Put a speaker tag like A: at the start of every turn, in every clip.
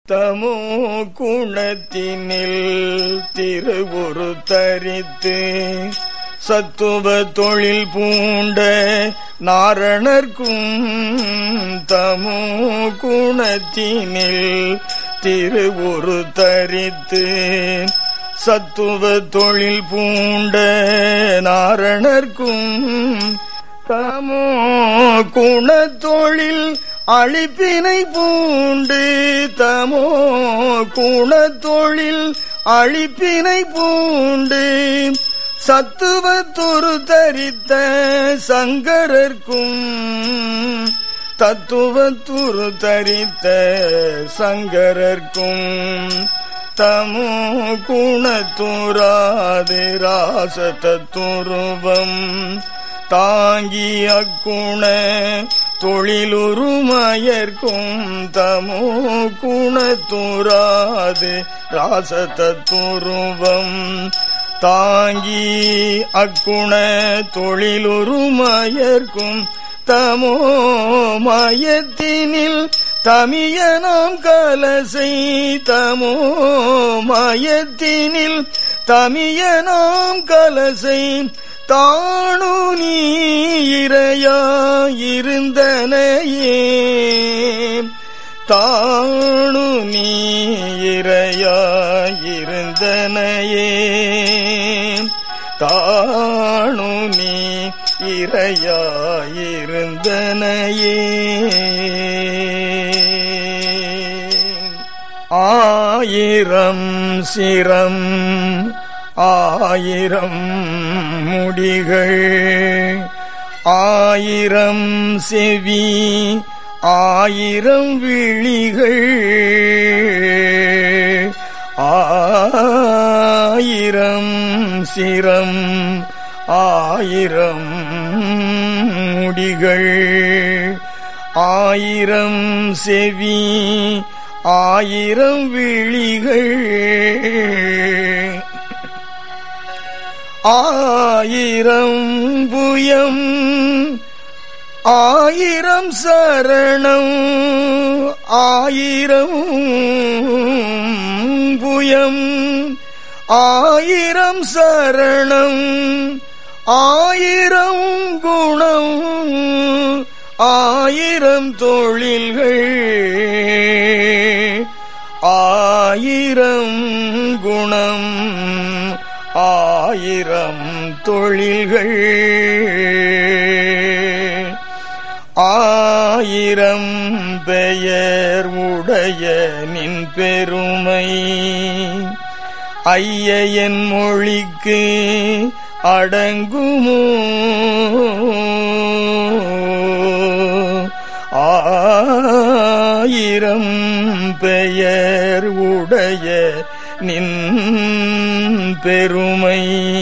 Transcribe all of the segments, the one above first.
A: தமோ குணத்தினில் திருவுரு தரித்து சத்துவ தொழில் பூண்ட நாரணர்க்கும் தமோ குணத்தினில் திருவுரு தரித்து சத்துவ தொழில் பூண்ட நாரணர்க்கும் தமோ குணத்தொழில் அழிப்பினை பூண்டு தமோ குணத்தொழில் அழிப்பினை பூண்டு சத்துவத்துரு தரித்த சங்கரர்க்கும் தத்துவத்துரு தரித்த சங்கரர்க்கும் தமோ குணத்துராது ராச தத்துருவம் தாங்கி அக்குண தொழிலுருமயர்க்கும் தமோ குணத்துராது ராச தத்துருவம் தாங்கி அக்குண தொழிலுருமயர்க்கும் தமோ மயத்தினில் தமியனாம் கலசை தமோ மயத்தினில் தமியனாம் கலசை தாணு நீ இரையாயிருந்தனையே தாணு நீ இரையாயிருந்தனையே தாணு நீ இரையாயிருந்தனையே ஆயிரம் சிரம் ஆயிரம் முடிகள் ஆயிரம் செவி ஆயிரம் விழிகள் ஆயிரம் சிரம் ஆயிரம் முடிகள் ஆயிரம் செவி ஆயிரம் விழிகள் ஆயிரம் புயம் ஆயிரம் சரணம் ஆயிரம் புயம் ஆயிரம் சரணம் ஆயிரம் குணம் ஆயிரம் தொழில்கள் ஆயிரம் குணம் ஆயிரம் தொழில்கள் ஆயிரம் பெயர் உடைய நின் பெருமை ஐயன் மொழிக்கு அடங்குமோ ஆயிரம் பெயர் உடைய நின் பெருமை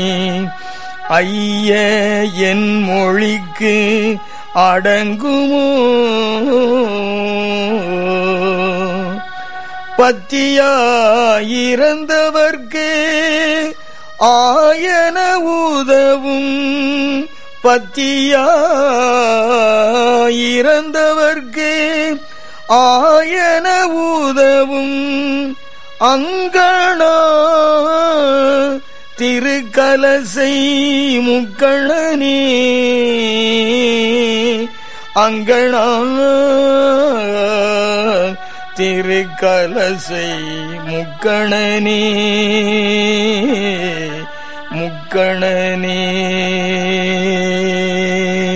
A: ஐய என் மொழிக்கு அடங்குமோ பத்தியாயிரந்தவர்க்கு ஆயன உதவும் பத்தியாயிரந்தவர்க்கு ஆயன உதவும் அங்கணா திருக்கலசை முக்கணனே அங்கணா திருக்கலசை முக்கணனே முக்கணனே